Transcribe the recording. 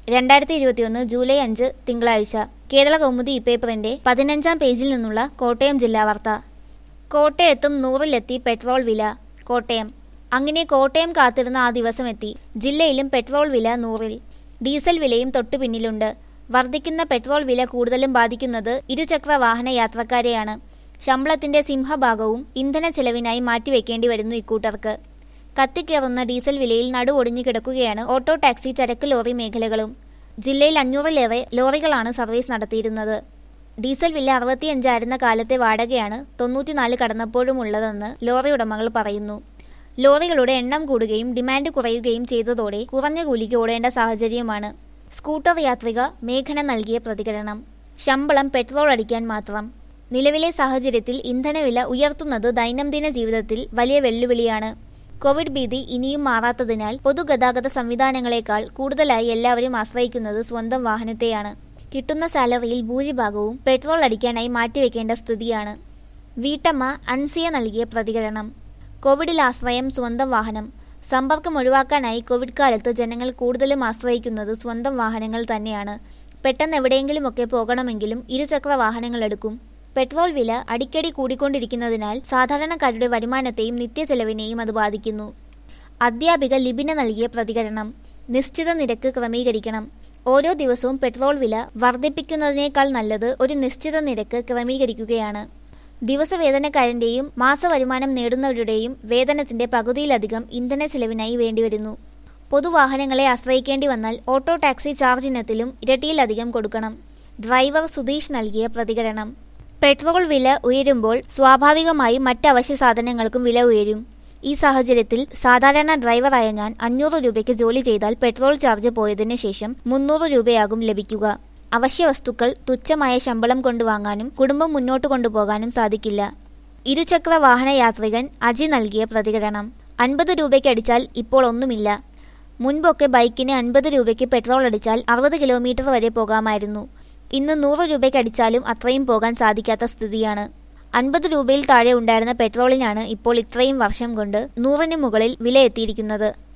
രണ്ടായിരത്തി ഇരുപത്തിയൊന്ന് ജൂലൈ അഞ്ച് തിങ്കളാഴ്ച കേരള കൗമുദി ഇപ്പേപ്പറിന്റെ പതിനഞ്ചാം പേജിൽ നിന്നുള്ള കോട്ടയം ജില്ലാ വാർത്ത കോട്ടയത്തും നൂറിലെത്തി പെട്രോൾ വില കോട്ടയം അങ്ങനെ കോട്ടയം കാത്തിരുന്ന ആ ദിവസം എത്തി ജില്ലയിലും പെട്രോൾ വില നൂറിൽ ഡീസൽ വിലയും തൊട്ടു പിന്നിലുണ്ട് വർദ്ധിക്കുന്ന പെട്രോൾ വില കൂടുതലും ബാധിക്കുന്നത് ഇരുചക്ര വാഹന യാത്രക്കാരെയാണ് ശമ്പളത്തിന്റെ സിംഹഭാഗവും ഇന്ധന ചെലവിനായി മാറ്റിവെക്കേണ്ടി വരുന്നു ഇക്കൂട്ടർക്ക് കത്തിക്കേറുന്ന ഡീസൽ വിലയിൽ നടുവൊടിഞ്ഞു കിടക്കുകയാണ് ഓട്ടോ ടാക്സി ചരക്ക് ലോറി മേഖലകളും ജില്ലയിൽ അഞ്ഞൂറിലേറെ ലോറികളാണ് സർവീസ് നടത്തിയിരുന്നത് ഡീസൽ വില അറുപത്തിയഞ്ചായിരുന്ന കാലത്തെ വാടകയാണ് തൊണ്ണൂറ്റിനാല് കടന്നപ്പോഴും ഉള്ളതെന്ന് ലോറി ഉടമകൾ പറയുന്നു ലോറികളുടെ എണ്ണം കൂടുകയും ഡിമാൻഡ് കുറയുകയും ചെയ്തതോടെ കുറഞ്ഞ കൂലിക്ക് ഓടേണ്ട സാഹചര്യമാണ് സ്കൂട്ടർ യാത്രിക മേഘന നൽകിയ പ്രതികരണം ശമ്പളം പെട്രോൾ അടിക്കാൻ മാത്രം നിലവിലെ സാഹചര്യത്തിൽ ഇന്ധനവില ഉയർത്തുന്നത് ദൈനംദിന ജീവിതത്തിൽ വലിയ വെല്ലുവിളിയാണ് കോവിഡ് ഭീതി ഇനിയും മാറാത്തതിനാൽ പൊതുഗതാഗത സംവിധാനങ്ങളെക്കാൾ കൂടുതലായി എല്ലാവരും ആശ്രയിക്കുന്നത് സ്വന്തം വാഹനത്തെയാണ് കിട്ടുന്ന സാലറിയിൽ ഭൂരിഭാഗവും പെട്രോൾ അടിക്കാനായി മാറ്റിവെക്കേണ്ട സ്ഥിതിയാണ് വീട്ടമ്മ അൻസിയ നൽകിയ പ്രതികരണം കോവിഡിൽ ആശ്രയം സ്വന്തം വാഹനം സമ്പർക്കം ഒഴിവാക്കാനായി കോവിഡ് കാലത്ത് ജനങ്ങൾ കൂടുതലും ആശ്രയിക്കുന്നത് സ്വന്തം വാഹനങ്ങൾ തന്നെയാണ് പെട്ടെന്ന് എവിടെയെങ്കിലുമൊക്കെ പോകണമെങ്കിലും ഇരുചക്ര വാഹനങ്ങൾ എടുക്കും പെട്രോൾ വില അടിക്കടി കൂടിക്കൊണ്ടിരിക്കുന്നതിനാൽ സാധാരണക്കാരുടെ വരുമാനത്തെയും നിത്യചെലവിനെയും അത് ബാധിക്കുന്നു അധ്യാപിക ലിബിന നൽകിയ പ്രതികരണം നിശ്ചിത നിരക്ക് ക്രമീകരിക്കണം ഓരോ ദിവസവും പെട്രോൾ വില വർദ്ധിപ്പിക്കുന്നതിനേക്കാൾ നല്ലത് ഒരു നിശ്ചിത നിരക്ക് ക്രമീകരിക്കുകയാണ് ദിവസവേതനക്കാരന്റെയും മാസവരുമാനം നേടുന്നവരുടെയും വേതനത്തിന്റെ പകുതിയിലധികം ഇന്ധന ചെലവിനായി വേണ്ടിവരുന്നു പൊതുവാഹനങ്ങളെ ആശ്രയിക്കേണ്ടി വന്നാൽ ഓട്ടോ ടാക്സി ചാർജ് ഇനത്തിലും ഇരട്ടിയിലധികം കൊടുക്കണം ഡ്രൈവർ സുധീഷ് നൽകിയ പ്രതികരണം പെട്രോൾ വില ഉയരുമ്പോൾ സ്വാഭാവികമായും മറ്റ് അവശ്യ സാധനങ്ങൾക്കും വില ഉയരും ഈ സാഹചര്യത്തിൽ സാധാരണ ഡ്രൈവറായ ഞാൻ അഞ്ഞൂറ് രൂപയ്ക്ക് ജോലി ചെയ്താൽ പെട്രോൾ ചാർജ് പോയതിന് ശേഷം മുന്നൂറ് രൂപയാകും ലഭിക്കുക അവശ്യ വസ്തുക്കൾ തുച്ഛമായ ശമ്പളം കൊണ്ടുവാങ്ങാനും കുടുംബം മുന്നോട്ട് കൊണ്ടുപോകാനും സാധിക്കില്ല ഇരുചക്ര വാഹന യാത്രികൻ അജി നൽകിയ പ്രതികരണം അൻപത് രൂപയ്ക്ക് അടിച്ചാൽ ഇപ്പോൾ ഒന്നുമില്ല മുൻപൊക്കെ ബൈക്കിന് അൻപത് രൂപയ്ക്ക് പെട്രോൾ അടിച്ചാൽ അറുപത് കിലോമീറ്റർ വരെ പോകാമായിരുന്നു ഇന്ന് നൂറ് രൂപയ്ക്ക് അടിച്ചാലും അത്രയും പോകാൻ സാധിക്കാത്ത സ്ഥിതിയാണ് അൻപത് രൂപയിൽ താഴെ ഉണ്ടായിരുന്ന പെട്രോളിനാണ് ഇപ്പോൾ ഇത്രയും വർഷം കൊണ്ട് നൂറിന് മുകളിൽ വില എത്തിയിരിക്കുന്നത്